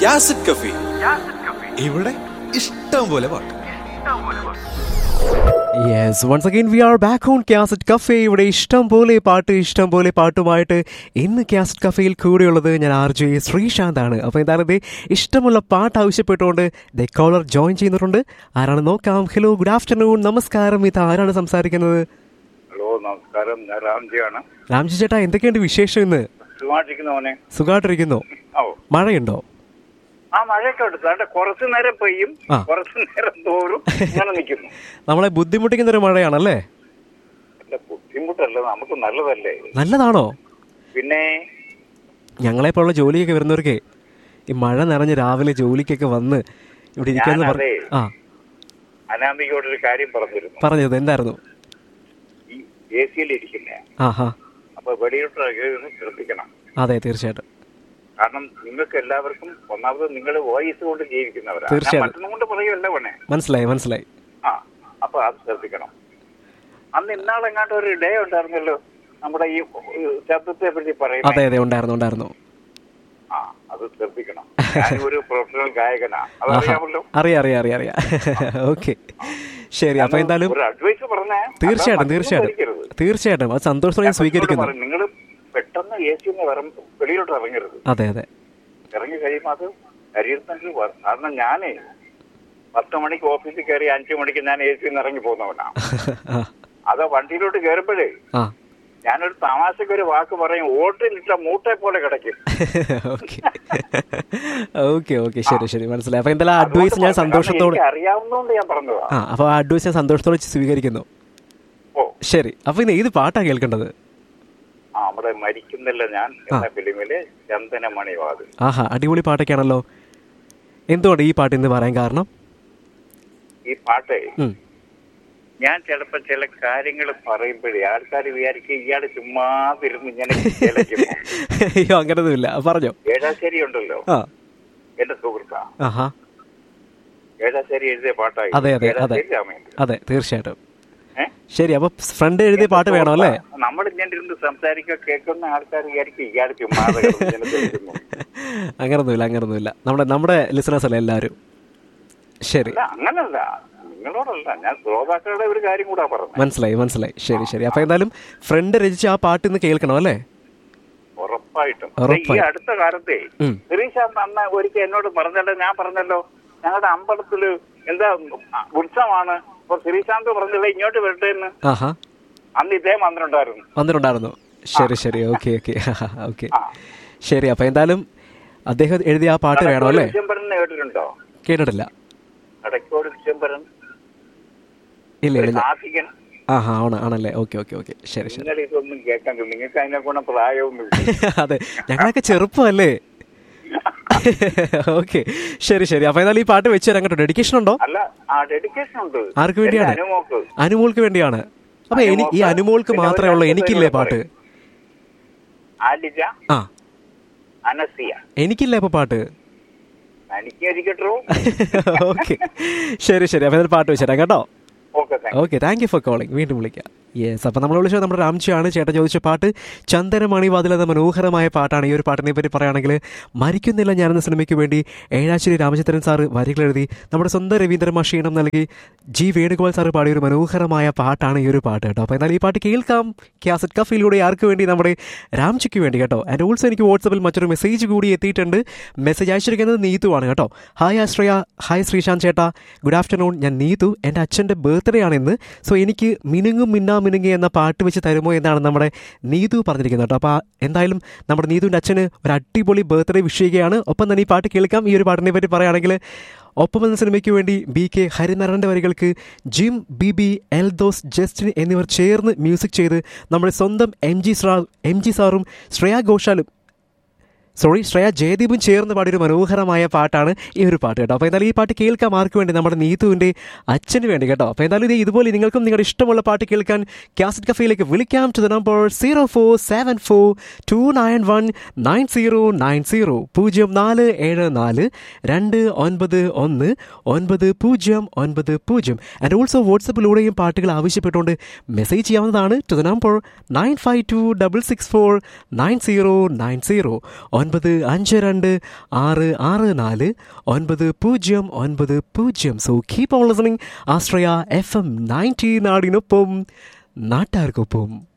യാസിഡ് കഫി ഇവിടെ ഇഷ്ടം പോലെ പാട്ട് yes once again we are back on cassette cafe ഇവിടെ ഇഷ്ടം പോലെ പാട്ട് ഇഷ്ടം പോലെ പാട്ടുമായിട്ട് ഇന്ന് ക്യാസറ്റ് കഫേയിൽ കൂടെയുള്ളത് ഞാൻ ആർ ജെ ശ്രീശാന്ത് ആണ് അപ്പോൾ എന്തായാലും ദേ ഇഷ്ടമുള്ള പാട്ട് ആവശ്യപ്പെട്ടുകൊണ്ട് ദ കോളർ ജോയിൻ ചെയ്യുന്നുണ്ട് ആരാണ് നോക്കാം ഹലോ ഗുഡ് ആഫ്റ്റർനൂൺ നമസ്കാരം ഇത് ആരാണ് സംസാരിക്കുന്നത് ഹലോ നമസ്കാരം ഞാൻ രാംജിയാണ് രാംജി ചേട്ടാ എന്തൊക്കെയുണ്ട് വിശേഷം ഇന്ന് സുഖമായിട്ടിരിക്കുന്ന മോനെ സുഖമായിട്ടിരിക്കുന്നു ഓ മഴയുണ്ടോ ആ മഴയൊക്കെ ഉണ്ട് സാറിന്റെ കുറച്ചു നേരം പെയ്യും ആ. കുറച്ചു നേരം തോറും ഇങ്ങനെ നിൽക്കുന്നു നമ്മളെ ബുദ്ധിമുട്ടിക്കുന്ന ഒരു മഴയാണല്ലേ അല്ല ബുദ്ധിമുട്ടല്ല നമുക്ക് നല്ലതല്ലേ നല്ലതാണോ പിന്നെ ഞങ്ങളെപ്പോലുള്ള ജോലിയൊക്കെ വരുന്നവർക്ക് ഈ മഴ നിറഞ്ഞ് രാവിലെ ജോലിക്കൊക്കെ വന്ന് ഇവിടെ ഇരിക്കാന്ന് പറ ഞാനതേ. ആ അനാമികയോടൊരു കാര്യം പറഞ്ഞിരുന്നു പറഞ്ഞത് എന്തായിരുന്നു ഈ എ സിയിൽ ഇരിക്കുന്ന ആ ഹാ അപ്പൊ വെളിയിലോട്ട് ഇറങ്ങുന്നത് ശ്രദ്ധിക്കണം അതെ തീർച്ചയായിട്ടും കാരണം നിങ്ങൾക്ക് എല്ലാവർക്കും ഒന്നാമത് നിങ്ങൾ വോയിസ് കൊണ്ട് ജീവിക്കുന്നവരാണ് തീർച്ചയായും. മറ്റൊന്നും കൊണ്ട് പറയുമല്ല പോണേ മനസ്സിലായി മനസ്സിലായി ആ അപ്പൊ അത് ശ്രദ്ധിക്കണം അന്ന് ഇന്നാളെങ്ങാണ്ട് ഒരു ഡേ ഉണ്ടായിരുന്നല്ലോ നമ്മുടെ ഈ ശബ്ദത്തെ പറ്റി അതെ പറയുന്നത് അതെ ഉണ്ടായിരുന്നു ഉണ്ടായിരുന്നു ആ അത് ശ്രദ്ധിക്കണം ഞാൻ ഒരു പ്രൊഫഷണൽ ഗായകനാ അതറിയാമല്ലോ അറിയാം അറിയാം അറിയാം അറിയാം ഓക്കെ ശരി അപ്പൊ എന്തായാലും ഒരു അഡ്വൈസ് പറഞ്ഞേ തീർച്ചയായിട്ടും തീർച്ചയായിട്ടും തീർച്ചയായിട്ടും അത് സന്തോഷത്തോടെ ഞാൻ സ്വീകരിക്കുന്നു നിങ്ങൾ പെട്ടെന്ന് എ സി വെളിയിലോട്ട് ഇറങ്ങരുത് അതെ അതെ ഇറങ്ങി കഴിയുമ്പോൾ അത് ശരീരത്തിന് വ- കാരണം ഞാനേ പത്ത് മണിക്ക് ഓഫീസിൽ കയറി അഞ്ചു മണിക്ക് ഞാൻ എ സിന്ന് ഇറങ്ങി പോകുന്നവനാ ആ അത് വണ്ടിയിലോട്ട് കയറുമ്പോഴേ ആ ഞാനൊരു തമാശക്ക് ഒരു വാക്ക് പറയും ഓട്ടിലിട്ട മൂട്ടെ പോലെ കിടക്കും ഓക്കെ ഓക്കെ ഓക്കെ ശരി ശരി മനസ്സിലായി അപ്പൊ എന്തായാലും അഡ്വൈസ് ഞാൻ സന്തോഷത്തോടെ എനിക്ക് അറിയാവുന്നതുകൊണ്ട് ഞാൻ പറഞ്ഞതാ ആ അപ്പൊ ആ അഡ്വൈസ് ഞാൻ സന്തോഷത്തോടെ സ്വീകരിക്കുന്നു ഓ ശരി അപ്പൊ ഇന്ന് ഏത് പാട്ടാ കേൾക്കേണ്ടത് ആ നമ്മുടെ മരിക്കുന്നില്ല ഞാൻ എന്ന ഫിലിമിലെ ചന്ദനമണിവാത് ആഹാ അടിപൊളി പാട്ടൊക്കെയാണല്ലോ എന്തുകൊണ്ട് ഈ പാട്ട് ഇന്ന് പറയാൻ കാരണം ഈ പാട്ട് ഉം. ഞാൻ ചിലപ്പോ ചില കാര്യങ്ങൾ പറയുമ്പോഴേ ആൾക്കാർ വിചാരിക്കും ഇയാള് ചുമ്മാതിരുന്ന് ഇങ്ങനെ കേളയ്ക്കുന്നു അയ്യോ അങ്ങനൊന്നുമില്ല പറഞ്ഞോ ഏഴാശ്ശേരി ഉണ്ടല്ലോ ആ എന്റെ സുഹൃത്താ ആഹാ ഏഴാശ്ശേരി എഴുതിയ പാട്ടായി അതെ, അതെ, അതെ. ഏഴാശ്ശേരി രാമേന്ദ്രൻ അതെ തീർച്ചയായിട്ടും ഏ? ശരി അപ്പൊ ഫ്രണ്ട് എഴുതിയ പാട്ട് വേണം അല്ലേ നമ്മൾ ഇങ്ങനെ ഇരുന്ന് സംസാരിക്കുക കേൾക്കുന്ന ആൾക്കാർ വിചാരിക്കും ഇയാൾ ചുമ്മാതെ കിടന്ന് ഇങ്ങനെ കേൾക്കുന്നു. അങ്ങനൊന്നുമില്ല അങ്ങനൊന്നുമില്ല നമ്മുടെ നമ്മുടെ ലിസണേഴ്സ് അല്ലേ എല്ലാവരും ശരി അല്ല അങ്ങനല്ല നിങ്ങളോടല്ല ഞാൻ ശ്രോതാക്കളുടെ ഒരു കാര്യം കൂടാ പറഞ്ഞത് മനസ്സിലായി മനസ്സിലായി ശരി ശരി അപ്പൊ എന്തായാലും ഫ്രണ്ട് രചിച്ച ആ പാട്ട് ഇന്ന് കേൾക്കണം അല്ലേ ഉറപ്പായിട്ടും ഈ ഉറപ്പായും. അടുത്ത കാലത്തെ ഉം. ശ്രീശാന്ത് അന്ന് ഒരിക്കൽ എന്നോട് പറഞ്ഞല്ലോ ഞാൻ പറഞ്ഞല്ലോ ഞങ്ങളുടെ അമ്പലത്തില് എന്താ ഉത്സവമാണ് അപ്പൊ ശ്രീശാന്ത് പറഞ്ഞില്ല ഇങ്ങോട്ട് വരട്ടെ എന്ന് ആഹാ അന്ന് ഇദ്ദേഹം വന്നിട്ടുണ്ടായിരുന്നു വന്നിട്ടുണ്ടായിരുന്നു ശരി ശരി ഓക്കെ ഓക്കെ ഓക്കെ ആ. ശരി അപ്പൊ എന്തായാലും അദ്ദേഹം എഴുതിയ ആ പാട്ട് വേണം അല്ലേ വിശംബരൻ എന്ന് കേട്ടിട്ടുണ്ടോ കേട്ടിട്ടില്ല കടക്കോട് വിശംബരൻ ഇല്ല ഇല്ല ഞാൻ- കാർത്തികൻ ആഹാ ആണ് ആണല്ലേ ഓക്കെ ഓക്കെ ഓക്കെ ശരി ശരി നിങ്ങൾ ഇതൊന്നും കേൾക്കാൻ കഴിയും. നിങ്ങൾക്ക് അതിനെ ഗുണം പ്രായമൊന്നും അതെ ഞങ്ങളൊക്കെ ചെറുപ്പമല്ലേ ഓക്കെ ശരി ശരി അപ്പൊ എന്തായാലും ഈ പാട്ട് വെച്ച് തരാൻ കേട്ടോ ഡെഡിക്കേഷൻ ഉണ്ടോ അല്ല ആ ഡെഡിക്കേഷൻ ഉണ്ട് ആർക്ക് വേണ്ടിയാണ്? എന്റെ അനുമോക്ക് അനുമോൾക്ക് വേണ്ടിയാണ് അപ്പൊ എനി ഈ അനുമോൾക്ക് അനുമോൾക്ക് പിന്നെ മാത്രമേ ഉള്ളൂ ഒരു എനിക്കില്ലേ രണ്ട് പാട്ട് ആലിജ ആ അനസിയ എനിക്കില്ലേ ഇപ്പൊ പാട്ട് എനിക്ക് ഇരിക്കട്ടോ ഓക്കെ ശരി ശരി അപ്പൊ എന്തായാലും പാട്ട് വെച്ചുതരാം കേട്ടോ okay thank okay thank you for calling വീണ്ടും വിളിക്കാം യെസ് അപ്പോൾ നമ്മൾ വിളിച്ചത് നമ്മുടെ രാംജിയാണ് ചേട്ടൻ ചോദിച്ച പാട്ട് ചന്ദനമണി വാതിൽ എന്ന മനോഹരമായ പാട്ടാണ് ഈ ഒരു പാട്ടിനെ പറ്റി പറയുകയാണെങ്കിൽ മരിക്കുന്നില്ല ഞാനെന്ന സിനിമയ്ക്ക് വേണ്ടി ഏഴാശ്ശേരി രാമചന്ദ്രൻ സാറ് വരികൾ എഴുതി നമ്മുടെ സ്വന്തം രവീന്ദ്ര മാഷീണം നൽകി ജി വേണുഗോപാൽ സാറ് പാടിയ ഒരു മനോഹരമായ പാട്ടാണ് ഈ ഒരു പാട്ട് കേട്ടോ അപ്പോൾ എന്നാൽ ഈ പാട്ട് കേൾക്കാം ക്യാസറ്റ് കഫയിലൂടെ ആർക്ക് വേണ്ടി നമ്മുടെ രാംജിക്ക് വേണ്ടി കേട്ടോ ആൻഡ് ഓൾസോ എനിക്ക് വാട്സപ്പിൽ മറ്റൊരു മെസ്സേജ് കൂടി എത്തിയിട്ടുണ്ട് മെസ്സേജ് അയച്ചിരിക്കുന്നത് നീതുവാണ് കേട്ടോ ഹായ് ആശ്രയ ഹായ് ശ്രീശാന്ത് ചേട്ടാ ഗുഡ് ആഫ്റ്റർനൂൺ ഞാൻ നീതു എൻ്റെ അച്ഛൻ്റെ ബർത്ത്ഡേ ആണ് ഇന്ന് സോ എനിക്ക് മിനുങ്ങും മിന്നാ മിനുങ്ങി എന്ന പാട്ട് വെച്ച് തരുമോ എന്നാണ് നമ്മുടെ നീതു പറഞ്ഞിരിക്കുന്നത് കേട്ടോ അപ്പോൾ ആ- എന്തായാലും നമ്മുടെ നീതുവിൻ്റെ അച്ഛന് ഒരു അടിപൊളി ബർത്ത്ഡേ വിഷ് ചെയ്യുകയാണ് ഒപ്പം തന്നെ ഈ പാട്ട് കേൾക്കാം ഈ ഒരു പാട്ടിനെ പറ്റി പറയുകയാണെങ്കിൽ ഒപ്പം എന്ന സിനിമയ്ക്ക് വേണ്ടി ബി കെ ഹരിനാരായണൻ്റെ വരികൾക്ക് Jim B B Eldhose Justin എന്നിവർ ചേർന്ന് മ്യൂസിക് ചെയ്ത് നമ്മുടെ സ്വന്തം M G sir M G സാറും ശ്രേയ ഘോഷാലും സോറി ശ്രേയ ജയദീപും ചേർന്ന് പാടിയൊരു മനോഹരമായ പാട്ടാണ് ഈ ഒരു പാട്ട് കേട്ടോ അപ്പോൾ എന്തായാലും ഈ പാട്ട് കേൾക്കാം ആർക്ക് വേണ്ടി നമ്മുടെ നീതുവിൻ്റെ അച്ഛന് വേണ്ടി കേട്ടോ അപ്പോൾ എന്തായാലും ഇത് ഇതുപോലെ നിങ്ങൾക്കും നിങ്ങളുടെ ഇഷ്ടമുള്ള പാട്ട് കേൾക്കാൻ കാസറ്റ് കഫയിലേക്ക് വിളിക്കാം to the number zero four seven four two nine one nine zero nine zero പൂജ്യം നാല് ഏഴ് നാല് രണ്ട് ഒൻപത് ഒന്ന് ഒൻപത് പൂജ്യം ഒൻപത് പൂജ്യം ആൻഡ് ഓൾസോ വാട്സപ്പിലൂടെയും പാട്ടുകൾ ആവശ്യപ്പെട്ടുകൊണ്ട് മെസ്സേജ് ചെയ്യാവുന്നതാണ് to the number nine five two double six four nine zero nine zero ഒൻപത് അഞ്ച് രണ്ട് ആറ് ആറ് നാല് ഒൻപത് പൂജ്യം ഒൻപത് പൂജ്യം so keep on listening Ashraya F M ninety നാടിനൊപ്പം നാട്ടാർക്കൊപ്പം